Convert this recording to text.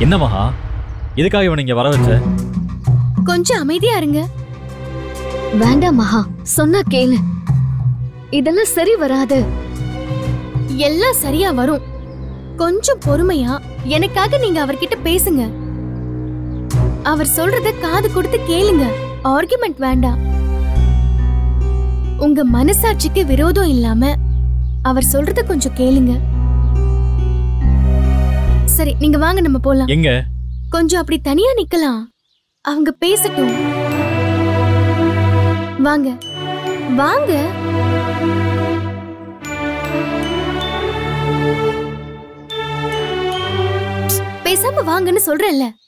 என்ன மகா எதுக்காக இவனை இங்க வர வச்ச கொஞ்சம் அமைதியா இருங்க வேண்டாம் மகா சொன்னா கேளு இதெல்லாம் சரி வராது எல்லாம் சரியா வரும் கொஞ்சம் பொறுமையா எனக்காக நீங்க அவர்கிட்ட பேசுங்க அவர் சொல்றத காது கொடுத்து கேளுங்க ஆர்குமெண்ட் வேண்டாம் உங்க மனசாட்சிக்கு விரோதம் இல்லாம அவர் சொல்றத கொஞ்சம் கேளுங்க சரி நீங்க வாங்க நம்ம போலாம் எங்க கொஞ்சம் அப்படி தனியா நிக்கலாம் அவங்க பேசட்டும் வாங்க வாங்க பேசாம வாங்கன்னு சொல்றேன்ல